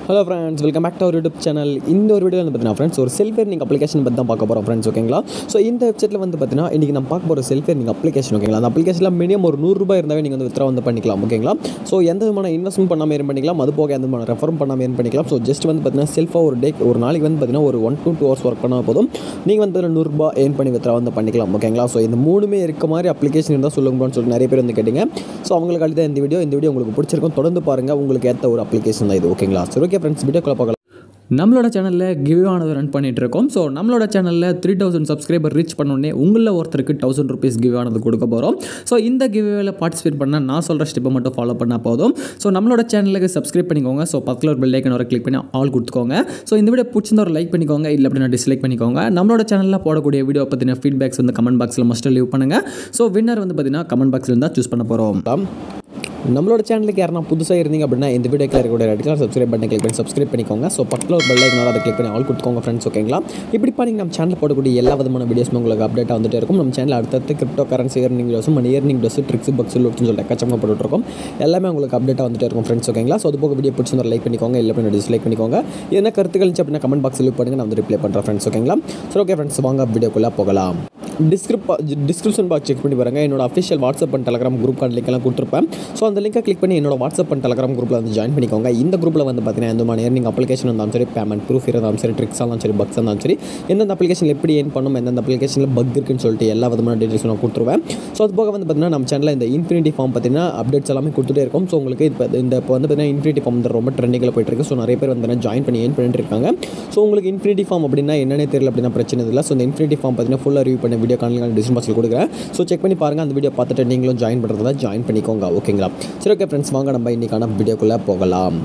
hello friends welcome back to our YouTube channel இந்த ஒரு video வந்து பார்த்தீங்கன்னா ஃப்ரெண்ட்ஸ் ஒரு செல்ஃப் ஏர்னிங் அப்ளிகேஷன் பற்றி தான் பார்க்க போகிறோம் ஃப்ரெண்ட்ஸ் ஓகேங்களா ஸோ இந்த வெப்சைட்டில் வந்து பார்த்தீங்கன்னா இன்றைக்கி நம்ம பார்க்க போகிற செல்ஃப் ஏர்னிங் அப்ளிகேஷன் ஓகேங்களா அந்த அப்ளிகேஷனில் மினிமம் ஒரு நூறுரூபா இருந்தாவே நீங்கள் வந்து வித்ரா வந்து பண்ணிக்கலாம் ஓகேங்களா ஸோ எந்த விதமான இன்வெஸ்ட்மெண்ட் பண்ணாமல் ஏர்ன் பண்ணிக்கலாம் அது போக எந்த விதமான ரெஃபரும் பண்ணாமல் ஏர்ன் பண்ணிக்கலாம் ஸோ ஜஸ்ட் வந்து பார்த்தீங்கன்னா செல்ஃபாக ஒரு டே ஒரு நாளைக்கு வந்து பார்த்தீங்கன்னா ஒரு one to two hours work பண்ணால் போதும் நீங்கள் வந்து நூறுரூபா ஏர்ன் பண்ணி வித்ரா வந்து பண்ணிக்கலாம் ஓகேங்களா ஸோ இந்த மூணுமே இருக்க மாதிரி அப்ளிகேஷன் இருந்தால் சொல்லுங்கன்னு சொல்லிட்டு நிறைய பேர் வந்து கேட்டிங்க ஸோ அவங்களுக்கு அளித்த இந்த வீடியோ இந்த வீடியோ உங்களுக்கு பிடிச்சிருக்கும் தொடர்ந்து பாருங்கள் உங்களுக்கு ஏற்ற ஒரு அப்ளிகேஷன் தான் இது ஓகேங்களா சரி ஓகே ஃப்ரெண்ட்ஸ் வீடியோக்குள்ள பார்க்கலாம் நம்மளோட சேனலில் கிவ் ஆனது ரன் பண்ணிட்டு இருக்கோம் ஸோ நம்மளோட சேனலில் த்ரீ தௌசண்ட் சப்ஸ்கிரைபர் ரீச் பண்ணோடனே உங்களில் ஒருத்தருக்கு தௌசண்ட் ருபீஸ் கிவ் ஆனது கொடுக்க போகிறோம் ஸோ இந்த கிவ்வேல பார்ட்டிசிபேட் பண்ணால் நான் சொல்கிற ஸ்டெப்பை மட்டும் ஃபாலோ பண்ணால் போதும் ஸோ நம்மளோட சேனலுக்கு சப்ஸ்கிரைப் பண்ணிக்கோங்க ஸோ பக்கத்தில் ஒரு பெல் ஐக்கன் வர கிளிக் பண்ணி ஆல் கொடுத்துக்கோங்க ஸோ இந்த வீடியோ பிடிச்சிருந்த ஒரு லைக் பண்ணிக்கோங்க இல்லை அப்படின்னா டிஸ்லைக் பண்ணிக்கோங்க நம்மளோட சேனலில் போடக்கூடிய வீடியோ பற்றின ஃபீட்பேக்ஸ் வந்து கமெண்ட் பாக்ஸில் மஸ்ட் லீவ் பண்ணுங்கள் ஸோ வின்னர் வந்து பார்த்தீங்கன்னா கமெண்ட் பாக்ஸில் இருந்தால் சூஸ் பண்ண போகிறோம் நம்மளோட சேனலுக்கு யாரா புதுசாக இருந்தீங்க அப்படின்னா இந்த வீடியோக்கில் இருக்கக்கூடிய ரெட் கலர் சப்ஸ்கிரைப் பண்ணி கிளிக் பண்ணி சப்ஸ்கிரைப் பண்ணிக்கோங்க ஸோ பக்கத்தில் ஒரு பெல் ஐக்கனால அதை கிளிக் பண்ணி ஆல் கொடுத்துக்கோங்க ஃப்ரெண்ட்ஸ் ஓகேங்களா இப்படி பண்ணி நம்ம சேனல் போடக்கூடிய எல்லா விதமான வீடியோஸும் உங்களுக்கு அப்டேட் வந்துட்டே இருக்கும் நம்ம சேனல் அடுத்தடுத்து கிரிப்டோ கரன்சி ஏர்னிங் வீடியோஸும் money earning videos tricks bugs லோட்ஸ்னு சொல்லிட்டு எக்கச்சக்கமாக போட்டுருக்கோம் எல்லாமே உங்களுக்கு அப்டேட்டாக வந்துட்டே இருக்கும் ஃப்ரெண்ட்ஸ் ஓகேங்களா ஸோ அது போக வீடியோ பிடிச்சிருந்தா லைக் பண்ணிக்கோங்க இல்லை அப்படின்னா டிஸ்லைக் பண்ணிக்கோங்க என்ன கருத்துக்கள் இருந்துச்சு அப்படின்னா கமெண்ட் பாக்ஸில் லீவ் பண்ணுங்க நான் வந்து ரிப்ளை பண்ணுறேன் ஃப்ரெண்ட்ஸ் ஓகேங்களா சரி ஓகே ஃப்ரெண்ட்ஸ் வாங்க வீடியோக்குள்ளே போகலாம் டிஸ்கிரிப் டிஸ்கிரிப்ஷன் பாக்ஸ் செக் பண்ணி பாருங்க என்னோட official WhatsApp and Telegram group card link எல்லாம் கொடுத்துருப்பேன் ஸோ அந்த லிங்கை கிளிக் பண்ணி என்னோட வாட்ஸ்அப் அண்ட் டெலகிராம் குரூப்பில் வந்து ஜாயின் பண்ணிக்கோங்க இந்த குரூப்பில் வந்து பார்த்தீங்கன்னா எந்த மாதிரி ஏர்னிங் அப்ளிகேஷன் இருந்தாலும் சரி பேமெண்ட் ப்ரூஃப் இருந்தாலும் சரி ட்ரிக்ஸ் இருந்தாலும் சரி பக்ஸ் இருந்தாலும் சரி எந்தெந்த அப்ளிகேஷன் எப்படி ஏன் பண்ணணும் எந்தெந்த அப்ளிகேஷனில் பக் இருக்குன்னு சொல்லிட்டு எல்லா விதமான டீட்டெயில்ஸ் நான் கொடுத்துருவேன் ஸோ அது போக வந்து பார்த்தீங்கன்னா நம்ம சேனலில் இந்த இன்ஃபினிட்டி ஃபார்ம் பார்த்தீங்கன்னா அப்டேட்ஸ் எல்லாமே கொடுத்துட்டே இருக்கும் ஸோ உங்களுக்கு இப்போ இந்த இப்போ வந்து பார்த்தீங்கன்னா இன்ஃபினிட்டி ஃபார்ம் வந்து ரொம்ப ட்ரெண்டிங்கில் போயிட்டு இருக்கு ஸோ நிறைய பேர் வந்து ஜாயின் பண்ணி ஏன் பண்ணிட்டு இருக்காங்க ஸோ உங்களுக்கு இன்ஃபினிட்டி ஃபார்ம் அப்படின்னா என்னன்னே தெரியல அப்படின்னா பிரச்சனை இல்லை ஸோ இந்த இன்ஃபினிட்டி ஃபார்ம் பார்த்தீங்கன்னா ஃபுல்லாக ரிவ்யூ பண்ண வீடியோ காணொலி டிஸ்கிரிப்ஷன் பாக்ஸில் கொடுக்குறேன் ஸோ செக் பண்ணி பாருங்கள் அந்த வீடியோ பார்த்துட்டு நீங்களும் ஜாயின் பண்ணுறதா ஜாயின் பண்ணிக்கோங்க ஓகேங்களா சரி ஓகே ஃப்ரெண்ட்ஸ் வாங்க நம்ம இன்றைக்கான வீடியோக்குள்ளே போகலாம்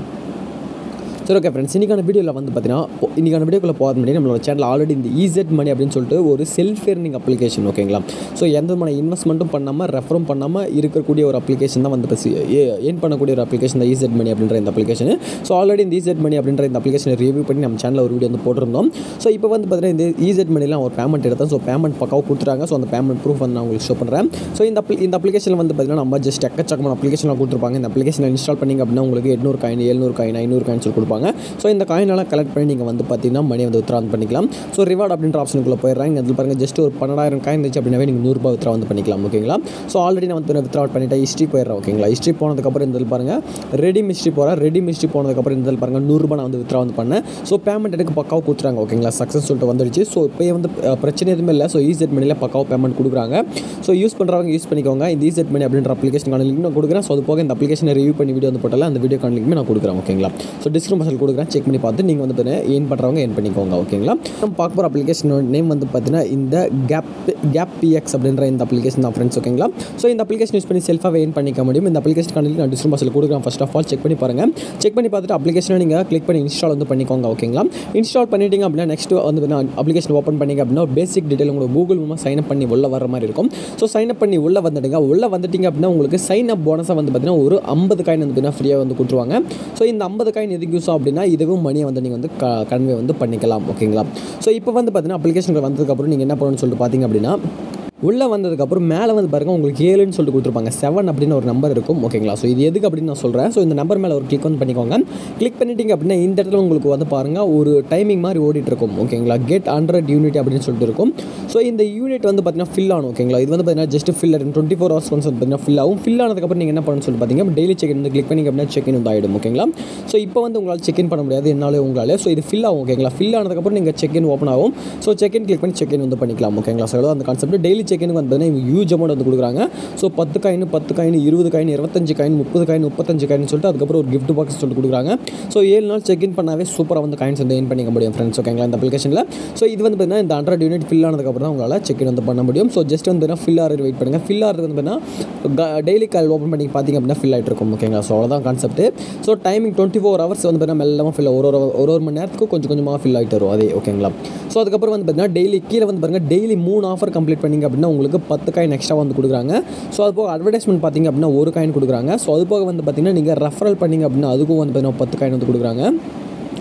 சரி ஓகே ஃப்ரெண்ட்ஸ் இன்றைக்கான வீடியோவில் வந்து பார்த்தீங்கன்னா இன்றைக்கான வீடியோக்குள்ள போகிறது முன்னாடி நம்மளோட சேனல் ஆல்ரெடி இந்த ஈசெட் மணி அப்படின்னு சொல்லிட்டு ஒரு செல்ஃப் ஏர்னிங் அப்ளிகேஷன் ஓகேங்களா ஸோ எந்த விதமான இன்வெஸ்ட்மெண்ட்டும் பண்ணாமல் ரெஃபரும் பண்ணாமல் இருக்கக்கூடிய ஒரு அப்ளிகேஷன் தான் வந்து இப்போ ஏன் பண்ணக்கூடிய ஒரு அப்ளிகேஷன் தான் ஈசெட் மணி அப்படின்ற இந்த அப்ளிகேஷன் ஸோ ஆல்ரெடி இந்த ஈசெட் மணி அப்படின்ற இந்த அப்ளிகேஷனை ரிவ்யூ பண்ணி நம்ம சேனலில் ஒரு வீடியோ வந்து போட்டிருந்தோம் ஸோ இப்போ வந்து பார்த்தீங்கன்னா இந்த ஈசெட் மணிலாம் ஒரு பேமெண்ட் எடுத்தோம் ஸோ பேமெண்ட் பக்காவாக கொடுத்துட்டாங்க ஸோ அந்த பேமெண்ட் ப்ரூஃப் வந்து நான் உங்களுக்கு ஷோ பண்ணுறேன் ஸோ இந்த appli- இந்த அப்ளிகேஷனில் வந்து பார்த்தீங்கன்னா நம்ம ஜஸ்ட் எக்கச்சக்கமான அப்ளிகேஷனாக கொடுத்துருப்பாங்க இந்த அப்ளிகேஷனை இன்ஸ்டால் பண்ணிங்க அப்படின்னா உங்களுக்கு எட்நூறு காயின் எழுநூறு காயின் ஐநூறு காயின் சொல்லி கொடுப்பாங்க ஸோ இந்த காயினெல்லாம் கலெக்ட் பண்ணி நீங்கள் வந்து பார்த்தீங்கன்னா மணி வந்து வித்ரா வந்து பண்ணிக்கலாம் ஸோ ரிவார்ட் அப்படின்ற ஆப்ஷனுக்குள்ளே போயிடுறாங்க இதில் பாருங்கள் ஜஸ்ட் ஒரு பன்னெண்டாயிரம் காயின் இருந்துச்சு அப்படின்னாவே நீங்கள் நூறுரூபா வித்ரா வந்து பண்ணிக்கலாம் ஓகேங்களா ஸோ ஆல்ரெடி நான் வந்து வித்ரா பண்ணிட்டேன் ஹிஸ்ட்ரி போயிடுறேன் ஓகேங்களா ஹிஸ்ட்ரி போனதுக்கப்புறம் இந்த இதில் பாருங்கள் ரெடி ஹிஸ்ட்ரி போகிறேன் ரெடி ஹிஸ்ட்ரி போனதுக்கப்புறம் இந்த இதில் பாருங்கள் நூறுரூபா நான் வந்து வித்ரா வந்து பண்ணேன் ஸோ பேமெண்ட் எனக்கு பக்காவாக கொடுத்துறாங்க ஓகேங்களா சக்ஸஸ் சொல்லிட்டு வந்துடுச்சு ஸோ இப்போ வந்து அஹ், பிரச்சனை எதுவுமே இல்லை ஸோ ஈசெட் மணியில் பக்காவாக பேமெண்ட் கொடுக்குறாங்க ஸோ யூஸ் பண்ணுறவங்க யூஸ் பண்ணிக்கோங்க இந்த ஈசெட் மணி அப்படின்ற அப்ளிகேஷனுக்கான லிங்க் நான் கொடுக்குறேன் ஸோ அது போக இந்த அப்ளிகேஷனை ரிவ்யூ பண்ணி வீடியோ வந்து போட்டால அந்த வீடியோக்கான லிங்க் நான் கொடுக்குறேன் ஓகேங்களா ஸோ டிஸ்கிரிப்ஷன் கொடுக்குறேன் செக் பண்ணி பார்த்து நீங்கள் வந்து பார்த்தீங்கன்னா ஏன் பண்ணுறவங்க ஏன் பண்ணிக்கோங்க ஓகேங்களா நம்ம பார்க்க போகிற அப்ளிகேஷனோட நேம் வந்து பார்த்தீங்கன்னா இந்த கேப் கேப் பிஎக்ஸ் அப்படின்ற இந்த அப்ளிகேஷன் தான் ஃப்ரெண்ட்ஸ் ஓகேங்களா ஸோ இந்த அப்ளிகேஷன் யூஸ் பண்ணி செல்ஃபாக ஏன் பண்ணிக்க முடியும் இந்த அப்ளிகேஷன் லிங்க் நான் டிஸ்கிரிப்ஷன் கொடுக்குறேன் ஃபர்ஸ்ட் ஆஃப் ஆல் செக் பண்ணி பாருங்கள் செக் பண்ணி பார்த்துட்டு அப்ளிகேஷனை நீங்கள் கிளிக் பண்ணி இன்ஸ்டால் வந்து பண்ணிக்கோங்க ஓகேங்களா இன்ஸ்டால் பண்ணிட்டீங்க அப்படின்னா நெக்ஸ்ட் வந்து அப்ளிகேஷன் ஓப்பன் பண்ணிங்க அப்படின்னா பேசிக் டீட்டெயில் உங்களுக்கு கூகுள் மூலமாக சைன் அப் பண்ணி உள்ள வர மாதிரி இருக்கும் ஸோ சைன் அப் பண்ணி உள்ளே வந்துடுங்க உள்ளே வந்துட்டீங்க அப்படின்னா உங்களுக்கு சைன் அப் போனஸாக வந்து பார்த்தீங்கன்னா ஒரு ஐம்பது காயின் வந்து பார்த்தீங்கன்னா ஃப்ரீயாக வந்து கொடுத்துருவாங்க ஸோ இந்த ஐம்பது காயின் எதுக்கு யூஸ் ஆகும் அப்படின்னா இதுவும் மணியை வந்து நீங்கள் வந்து கன்வே வந்து பண்ணிக்கலாம் ஓகேங்களா ஸோ இப்போ வந்து பார்த்தீங்கன்னா அப்ளிகேஷனுக்கு வந்ததுக்கப்புறம் நீங்கள் என்ன பண்ணணும்னு சொல்லிட்டு பார்த்தீங்க அப்படின்னா உள்ளே வந்ததுக்கப்புறம் மேலே வந்து பாருங்கள் உங்களுக்கு ஏழுன்னு சொல்லிட்டு கொடுத்துருப்பாங்க செவன் அப்படின்னு ஒரு நம்பர் இருக்கும் ஓகேங்களா ஸோ இது எதுக்கு அப்படின்னு நான் சொல்கிறேன் ஸோ இந்த நம்பர் மேலே ஒரு கிளிக் வந்து பண்ணிக்கோங்க கிளிக் பண்ணிட்டீங்க அப்படின்னா இந்த இடத்துல உங்களுக்கு வந்து பாருங்கள் ஒரு டைமிங் மாதிரி ஓடிட்டு இருக்கும் ஓகேங்களா கெட் ஹண்ட்ரட் யூனிட் அப்படின்னு சொல்லிட்டு இருக்கும் ஸோ இந்த யூனிட் வந்து பார்த்தீங்கன்னா ஃபில் ஆகும் ஓகேங்களா இது வந்து பார்த்தீங்கன்னா ஜஸ்ட் ஃபில் ஆகும் டுவெண்ட்டி ஃபோர் ஹவர்ஸ் ஒன்ஸ் வந்து பார்த்தீங்கன்னா ஃபில் ஆகும் ஃபில் ஆனதுக்கப்புறம் நீங்கள் என்ன பண்ணணும்னு சொல்லிட்டு பார்த்தீங்கன்னா டெய்லி செக் வந்து கிளிக் பண்ணிங்க அப்படின்னா செக் இன் வந்து ஆகிடும் ஓகேங்களா ஸோ இப்போ வந்து உங்களால் செக் இன் பண்ண முடியாது என்னாலே உங்களால் ஸோ இது ஃபில் ஆகும் ஓகேங்களா ஃபில் ஆனதுக்கப்புறம் நீங்கள் செக் இன் ஓப்பன் ஆகும் ஸோ செக் இன் கிளிக் பண்ணி செக் இன் வந்து பண்ணிக்கலாம் ஓகேங்களா ஸோ அந்த கான்செப்ட் டெய்லி செக் இன் வந்து பார்த்தீங்கன்னா ஹியூஜ் அமௌண்ட் வந்து கொடுக்குறாங்க ஸோ பத்து காயின் பத்து காயின் இருபது காயின் இருபத்தஞ்சு காயின் முப்பது காயின் முப்பத்தஞ்சு காயின் சொல்லிட்டு அதுக்கப்புறம் ஒரு கிஃப்ட் பாக்ஸ் சொல்லிட்டு கொடுக்குறாங்க ஸோ ஏழு நாள் செக் இன் பண்ணாவே சூப்பராக வந்து காயின்ஸ் வந்து ஏன் பண்ணிக்க முடியும் ஃப்ரெண்ட்ஸ் ஓகேங்களா இந்த அப்ளிகேஷனில் ஸோ இது வந்து பார்த்தீங்கன்னா இந்த ஹண்ட்ரட் யூனிட் ஃபில் ஆனதுக்கப்புறம் தான் உங்களால் செக் இன் வந்து பண்ண முடியும் ஸோ ஜஸ்ட் வந்து பார்த்தீங்கன்னா ஃபில் ஆகிறது வெயிட் பண்ணுங்கள் ஃபில் ஆகிறது வந்து பார்த்தீங்கன்னா டெய்லி கால் ஓப்பன் பண்ணி பார்த்தீங்க அப்படின்னா ஃபில் ஆகிட்டு இருக்கும் ஓகேங்களா ஸோ அவ்வளோதான் concept so timing twenty four hours வந்து பார்த்தீங்கன்னா மெல்லமாக ஃபில் ஒரு ஒரு ஒரு ஒரு மணி நேரத்துக்கு கொஞ்சம் கொஞ்சமாக ஃபில் ஆகிட்டு வரும் அதே ஓகேங்களா ஸோ அதுக்கப்புறம் வந்து பார்த்தீங்கன்னா டெய்லி கீழே வந்து பாருங்கள் டெய்லி மூணு ஆஃபர் கம்ப்ளீட் பண்ணிங்க அப்படின்னா உங்களுக்கு பத்து காயின் எக்ஸ்ட்ரா வந்து கொடுக்குறாங்க ஸோ அது போக அட்வர்டைஸ்மெண்ட் பார்த்தீங்க அப்படின்னா ஒரு காயின் கொடுக்குறாங்க ஸோ அது போக வந்து பார்த்தீங்கன்னா நீங்கள் ரெஃபரல் பண்ணிங்க அப்படின்னா அதுக்கும் வந்து பார்த்தீங்கன்னா பத்து காயின் வந்து கொடுக்குறாங்க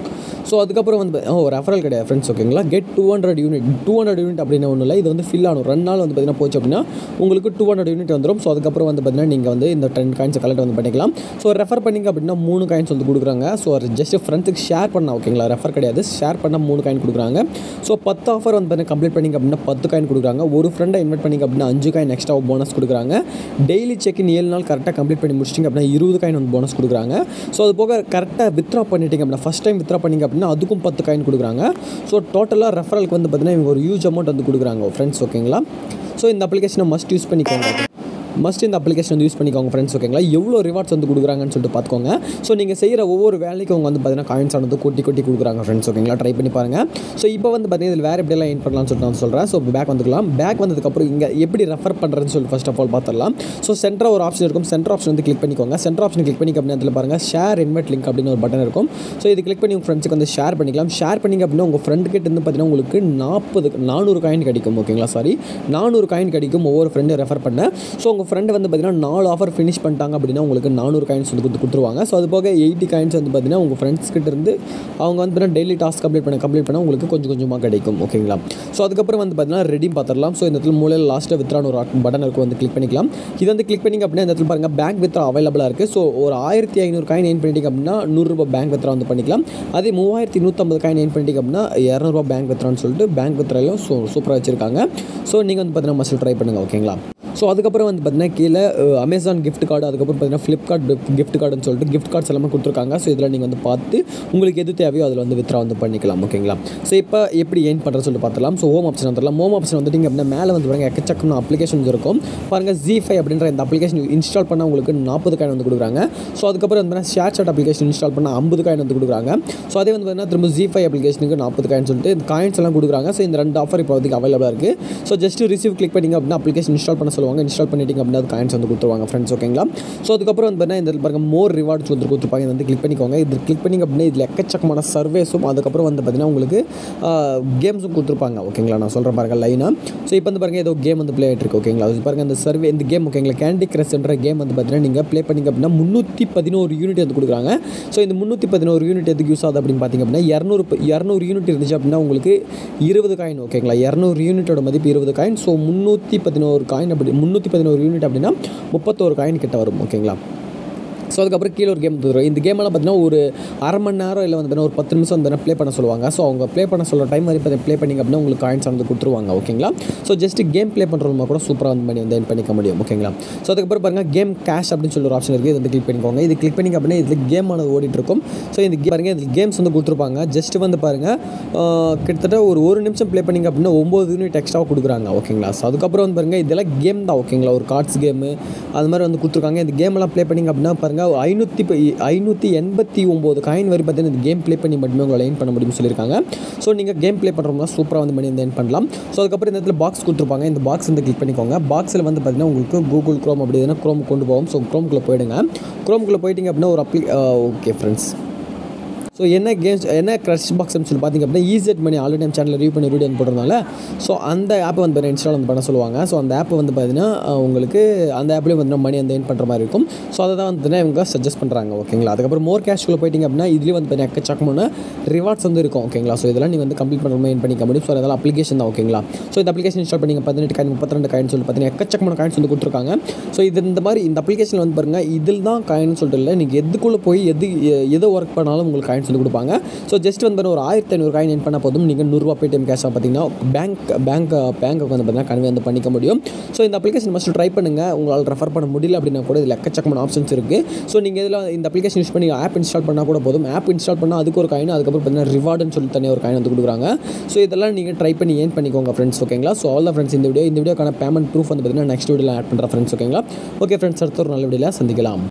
ஸோ அதுக்கப்புறம் வந்து ஓ ரெஃபரல் கிடையாது ஃப்ரெண்ட்ஸ் ஓகேங்களா get two hundred unit two hundred unit அப்படின்னு ஒன்றும் இல்லை இது வந்து ஃபில் ஆகணும் ரெண்டு நாள் வந்து பார்த்தீங்கன்னா போச்சு அப்படின்னா உங்களுக்கு டூ ஹண்ட்ரட் யூனிட் வந்துடும் ஸோ அதுக்கப்புறம் வந்து பார்த்தீங்கன்னா நீங்கள் வந்து இந்த டென் காயின்ஸை கலெக்ட் வந்து பண்ணிக்கலாம் ஸோ ரெஃபர் பண்ணிங்க அப்படின்னா மூணு காயின்ஸ் வந்து கொடுக்குறாங்க ஸோ ஜஸ்ட் ஃப்ரெண்ட்ஸுக்கு ஷேர் பண்ண ஓகேங்களா ரெஃபர் கிடையாது ஷேர் பண்ண மூணு காயின் கொடுக்குறாங்க ஸோ பத்து ஆஃபர் வந்து பார்த்தீங்கன்னா கம்ப்ளீட் பண்ணிங்க அப்படின்னா பத்து காயின் கொடுக்குறாங்க ஒரு ஃப்ரெண்டை இன்வைட் பண்ணிங்க அப்படின்னா அஞ்சு காயின் எக்ஸ்ட்ரா போனஸ் கொடுக்குறாங்க டெய்லி செக்இன் ஏழு நாள் கரெக்டாக கம்ப்ளீட் பண்ணி முடிச்சிட்டிங்க அப்படின்னா இருபது காயின் வந்து போனஸ் கொடுக்குறாங்க ஸோ அது போக கரெக்டாக வித்ரா பண்ணிட்டீங்க அப்படின்னா ஃபஸ்ட் டைம் வித்ரா பண்ணிங்க அப்படின்னா அதுக்கும் பத்து காயின் கொடுக்குறாங்க ஸோ டோட்டலாக ரெஃபரலுக்கு வந்து பார்த்தீங்கன்னா இவங்க ஒரு ஹியூஜ் அமௌண்ட் வந்து கொடுக்குறாங்க ஃப்ரெண்ட்ஸ் ஓகேங்களா ஸோ இந்த அப்ளிகேஷனை மஸ்ட் யூஸ் பண்ணிக்கோங்க மஸ்ட் இந்த அப்ளிகேஷன் வந்து யூஸ் பண்ணிக்கோங்க ஃப்ரெண்ட்ஸ் ஓகேங்களா எவ்வளோ ரிவார்ட்ஸ் வந்து கொடுக்குறாங்கன்னு சொல்லிட்டு பார்த்துக்கோங்க ஸோ நீங்கள் செய்கிற ஒவ்வொரு வேலைக்கும் அவங்க வந்து பார்த்தீங்கன்னா காயின்ஸ் வந்து கொட்டி கொட்டி கொடுக்குறாங்க ஃப்ரெண்ட்ஸ் ஓகேங்களா ட்ரை பண்ணி பாருங்கள் ஸோ இப்போ வந்து பார்த்தீங்கன்னா இதில் வேறு எப்படியெல்லாம் எயின் பண்ணலாம்னு சொல்லிட்டு நான் சொல்கிறேன் ஸோ பேக் வந்துக்கலாம் பேக் வந்ததுக்கப்புறம் இங்கே எப்படி ரெஃபர் பண்ணுறதுன்னு சொல்லிட்டு ஃபஸ்ட் ஆஃப் ஆல் பார்த்துடலாம் ஸோ சென்டர் ஒரு ஆப்ஷன் இருக்கும் சென்டர் ஆப்ஷன் வந்து கிளிக் பண்ணிக்கோங்க சென்டர் ஆப்ஷன் கிளிக் பண்ணி அப்படின்னா அதில் பாருங்கள் ஷேர் இன்வெர்ட் லிங்க் அப்படின்னு ஒரு பட்டன் இருக்கும் ஸோ இது கிளிக் பண்ணி உங்கள் ஃப்ரெண்ட்ஸுக்கு வந்து ஷேர் பண்ணிக்கலாம் ஷேர் பண்ணிங்க அப்படின்னா உங்கள் ஃப்ரெண்டு கிட்ட இருந்து பார்த்தீங்கன்னா உங்களுக்கு நாற்பது நானூறு காயின் கிடைக்கும் ஓகேங்களா சாரி நானூறு காயின் கிடைக்கும் ஒவ்வொரு ஃப்ரெண்டு ரெஃபர் பண்ண ஸோ உங்கள் ஃப்ரெண்டு வந்து பார்த்தீங்கன்னா நாலு ஆஃபர் ஃபினிஷ் பண்ணிட்டாங்க அப்படின்னா உங்களுக்கு நானூறு காயின்ஸ் வந்து கொடுத்து கொடுத்துருவாங்க ஸோ அது போக எயிட்டி காயின்ஸ் வந்து பார்த்தீங்கன்னா உங்கள் ஃப்ரெண்ட்ஸ் கிட்ட இருந்து அவங்க வந்து பார்த்தீங்கன்னா டெய்லி டாஸ்க் கம்ப்ளீட் பண்ண கம்ப்ளீட் பண்ண உங்களுக்கு கொஞ்சம் கொஞ்சமாக கிடைக்கும் ஓகேங்களா ஸோ அதுக்கப்புறம் வந்து பார்த்தீங்கன்னா ரெடி பார்த்துடலாம் ஸோ இந்த இடத்துல மூலையில் லாஸ்ட்டாக வித்ரான ஒரு பட்டன் இருக்கும் வந்து கிளிக் பண்ணிக்கலாம் இது வந்து கிளிக் பண்ணிங்க அப்படின்னா இந்த இடத்துல பாருங்கள் பேங்க் வித்ரா அவைலபிளாக இருக்குது ஸோ ஒரு ஆயிரத்தி ஐநூறு காயின் எயின் பண்ணிட்டீங்க அப்படின்னா நூறுரூபா பேங்க் வித்ரா வந்து பண்ணிக்கலாம் அதே மூவாயிரத்தி நூற்றம்பது காயின் எயின் பண்ணிட்டீங்க அப்படின்னா இரநூறுபா பேங்க் வித்ரான்னு சொல்லிட்டு பேங்க் வித்ராலையும் ஸோ சூப்பராக வச்சுருக்காங்க ஸோ நீங்கள் வந்து பார்த்தீங்கன்னா மஸ்ட் ட்ரை பண்ணுங்கள் ஓகேங்களா ஸோ அதுக்கப்புறம் வந்து பார்த்தீங்கன்னா கீழே அமேசான் கிஃப்ட் கார்டு அதுக்கப்புறம் பார்த்தீங்கன்னா ஃப்ளிப்கார்ட் கிஃப்ட் கார்டுன்னு சொல்லிட்டு கிஃப்ட் கார்ட்ஸ் எல்லாமே கொடுத்துருக்காங்க ஸோ இதில் நீங்கள் வந்து பார்த்து உங்களுக்கு எது தேவையோ அதில் வந்து வித்ரா வந்து பண்ணிக்கலாம் ஓகேங்களா ஸோ இப்போ எப்படி ஏன் பண்ணுறது சொல்லிட்டு பார்த்துலாம் ஸோ ஹோம் ஆப்ஷன் வந்துடலாம் ஹோம் ஆப்ஷன் வந்துட்டிங்க அப்படின்னா மேலே வந்து பாருங்கள் எக்கச்சக்கம் அப்ளிகேஷன்ஸ் இருக்கும் பாருங்கள் ஜி ஃபைவ் அப்படின்ற இந்த அப்ளிகேஷன் இன்ஸ்டால் பண்ணால் உங்களுக்கு நாற்பது காயின் வந்து கொடுக்குறாங்க ஸோ அதுக்கப்புறம் வந்து ஷேர் சாட் அப்ளிகேஷன் இன்ஸ்டால் பண்ணால் ஐம்பது காயின் வந்து கொடுக்குறாங்க ஸோ அதே வந்து பார்த்தீங்கன்னா திரும்ப ஜி ஃபைவ் அப்ளிகேஷனுக்கு நாற்பது காயின் சொல்லிட்டு இந்த காயின்ஸ் எல்லாம் கொடுக்குறாங்க ஸோ இந்த ரெண்டு ஆஃபர் இப்போ வந்து அவைலபிளாக இருக்குது ஸோ ஜஸ்ட் ரிசீவ் கிளிக் பண்ணிங்க அப்படின்னா அப்ளிகேஷன் இன்ஸ்டால் பண்ண சொல்லுவாங்க இன்ஸ்டால் பண்ணிட்டீங்க அப்படின்னா அது காயின்ஸ் வந்து கொடுத்துருவாங்க ஃப்ரெண்ட்ஸ் ஓகேங்களா ஸோ அதுக்கப்புறம் வந்து பார்த்தீங்கன்னா இந்த பாருங்க மோர் ரிவார்ட்ஸ் வந்து கொடுத்துருப்பாங்க இதை வந்து கிளிக் பண்ணிக்கோங்க இது கிளிக் பண்ணிங்க அப்படின்னா இதில் எக்கச்சக்கமான சர்வேஸும் அதுக்கப்புறம் வந்து பார்த்தீங்கன்னா உங்களுக்கு கேம்ஸும் கொடுத்துருப்பாங்க ஓகேங்களா நான் சொல்கிறேன் பாருங்க லைனாக ஸோ இப்போ வந்து பாருங்கள் ஏதோ கேம் வந்து ப்ளே ஆகிட்டு இருக்கு ஓகேங்களா அது பாருங்கள் இந்த சர்வே இந்த கேம் ஓகேங்களா கேண்டி கிரஷ்ன்ற கேம் வந்து பார்த்தீங்கன்னா நீங்கள் ப்ளே பண்ணிங்க அப்படின்னா முந்நூற்றி பதினோரு யூனிட் வந்து கொடுக்குறாங்க ஸோ இந்த முந்நூற்றி பதினோரு யூனிட் எதுக்கு யூஸ் ஆகுது அப்படின்னு பார்த்தீங்க அப்படின்னா இரநூறு இரநூறு யூனிட் இருந்துச்சு அப்படின்னா உங்களுக்கு இருபது காயின் ஓகேங்களா இரநூறு யூனிட்டோட மதிப்பு இருபது காயின் ஸோ முந்நூற்றி பதினோரு காயின் அப்படி முந்நூற்றி பதினோரு யூனிட் அப்படின்னா முப்பத்தோரு காயின் கிட்ட வரும் ஓகேங்களா ஸோ அதுக்கப்புறம் கீழே ஒரு கேம் தரும் இந்த கேமெல்லாம் பார்த்தீங்கன்னா ஒரு அரை மணி நேரம் இல்லை வந்து ஒரு பத்து நிமிஷம் வந்து ப்ளே பண்ண சொல்லுவாங்க ஸோ அவங்க ப்ளே பண்ண சொல்கிற டைம் மாதிரி இப்போ ப்ளே பண்ணிங்க அப்படின்னா உங்களுக்கு காயின்ஸ் வந்து கொடுத்துருவாங்க ஓகேங்களா ஸோ ஜஸ்ட் கேம் ப்ளே பண்ணுறவங்க கூட சூப்பராக வந்து பண்ணி வந்து என் பண்ணிக்க முடியும் ஓகேங்களா ஸோ அதுக்கப்புறம் பாருங்கள் கேம் கேஷ் அப்படின்னு சொல்லி ஒரு ஆப்ஷன் இருக்குது இது வந்து கிளிக் பண்ணிக்கோங்க இது கிளிக் பண்ணிங்க அப்படின்னா இதில் கேம் ஆனது ஓடிட்டு இருக்கும் ஸோ இந்த game பாருங்கள் இதில் கேம்ஸ் வந்து கொடுத்துருப்பாங்க ஜஸ்ட் வந்து பாருங்கள் ஆஹ், கிட்டத்தட்ட ஒரு ஒரு நிமிஷம் ப்ளே பண்ணிங்க அப்படின்னா ஒம்பது யூனிட் எக்ஸ்ட்ரா கொடுக்குறாங்க ஓகேங்களா ஸோ அதுக்கப்புறம் வந்து பாருங்கள் இதெல்லாம் கேம் தான் ஓகேங்களா ஒரு கார்ட்ஸ் கேமு அது மாதிரி வந்து கொடுத்துருக்காங்க இந்த கேமெல்லாம் ப்ளே பண்ணிங்க அப்படின்னா பாருங்கள் ஐநூற்றி ஐநூற்றி எண்பத்தி ஒம்பது காயின் வரை பார்த்தீங்கன்னா இந்த கேம் ப்ளே பண்ணி மட்டுமே உங்களை லைன் பண்ண முடியும்னு சொல்லியிருக்காங்க ஸோ நீங்கள் கேம் ப்ளே பண்ணுறவங்க சூப்பராக வந்து பண்ணி வந்து என் பண்ணலாம் ஸோ அதுக்கப்புறம் இந்த இடத்துல பாக்ஸ் கொடுத்துருப்பாங்க இந்த பாக்ஸ் வந்து கிளிக் பண்ணிக்கோங்க பாக்ஸில் வந்து பார்த்தீங்கன்னா உங்களுக்கு கூகுள் க்ரோம் அப்படி எதுனா க்ரோம் கொண்டு போகும் ஸோ க்ரோம்குள்ளே போயிடுங்க க்ரோம்குள்ளே போயிட்டீங்க அப்படின்னா ஒரு அப்ளி ஓகே ஃப்ரெண்ட்ஸ் ஸோ என்ன கேம்ஸ் என்ன க்ரஷ் பாக்ஸ்னு சொல்லி பார்த்தீங்க அப்படின்னா ஈஸெட் மணி ஆல்ரெடி நம்ம சேனலில் ரிவ்யூ பண்ணி வீடியோ வந்து போட்டிருந்தால ஸோ அந்த ஆப்பை வந்து இன்ஸ்டால் வந்து பண்ண சொல்லுவாங்க ஸோ அந்த ஆப்பை வந்து பார்த்தீங்கன்னா அஹ், உங்களுக்கு அந்த ஆப்லேயும் வந்து மணி வந்து earn பண்ணுற மாதிரி இருக்கும் ஸோ அதை தான் வந்து இவங்க சஜஸ்ட் பண்ணுறாங்க ஓகேங்களா அதுக்கப்புறம் மோர் கேஷ்குள்ளே போயிட்டீங்க அப்படின்னா இதுலேயும் வந்து பார்த்தீங்கன்னா எக்கச்சக்கமான ரிவார்ட்ஸ் வந்து இருக்கும் ஓகேங்களா ஸோ இதெல்லாம் நீங்கள் வந்து கம்ப்ளீட் பண்ணுற மாதிரி earn பண்ணிக்க முடியும் ஸோ அதெல்லாம் அப்ளிகேஷன் தான் ஓகேங்களா ஸோ இந்த அப்ளிகேஷன் இன்ஸ்டால் பண்ணிங்க பதினெட்டு காயின் முப்பத்தி ரெண்டு காயின் சொல்லி பார்த்தீங்கன்னா எக்கச்சக்கமான காயின்ஸ் வந்து கொடுத்துருக்காங்க ஸோ இது இந்த மாதிரி இந்த அப்ளிகேஷனில் வந்து பாருங்கள் இதில் தான் காயின்னு சொல்லிட்டு இல்லை நீங்கள் எதுக்குள்ளே போய் எது எ- எதை ஒர்க் பண்ணாலும் உங்களுக்கு காயின்ஸ் வந்து கொடுப்பாங்க ஸோ ஜஸ்ட் வந்து பாருங்க, ஒரு ஆயிரத்தி ஐநூறு காயின் என் பண்ணால் போதும் நீங்கள் நூறுரூவா பேடிஎம் கேஷாக பார்த்தீங்கன்னா பேங்க் பேங்க் பேங்க்கு வந்து பார்த்தீங்கன்னா கன்வே வந்து பண்ணிக்க முடியும் ஸோ இந்த அப்ளிகேஷன் மஸ்ட் ட்ரை பண்ணுங்கள் உங்களால் ரெஃபர் பண்ண முடியல அப்படின்னா கூட இதில் எக்கச்சக்கமான ஆப்ஷன்ஸ் இருக்குது ஸோ நீங்கள் இதில் இந்த அப்ளிகேஷன் யூஸ் பண்ணி ஆப் இன்ஸ்டால் பண்ணால் கூட போதும் ஆப் இன்ஸ்டால் பண்ணால் அதுக்கு ஒரு காயின் அதுக்கப்புறம் பார்த்தீங்கன்னா ரிவார்டுன்னு சொல்லி தனியாக ஒரு காயின் வந்து கொடுக்குறாங்க ஸோ இதெல்லாம் நீங்கள் ட்ரை பண்ணி ஏன் பண்ணிக்கோங்க ஃப்ரெண்ட்ஸ் ஓகேங்களா ஸோ ஆல் த ஃப்ரெண்ட்ஸ் இந்த வீடியோ இந்த வீடியோக்கான பேமெண்ட் ப்ரூஃப் வந்து பார்த்தீங்கன்னா நெக்ஸ்ட் வீடியோவில் ஆட் பண்ணுற ஃப்ரெண்ட்ஸ் ஓகேங்களா ஓகே ஃப்ரெண்ட்ஸ் அடுத்த ஒரு நல்ல வீடியோவில் சந்திக்கலாம்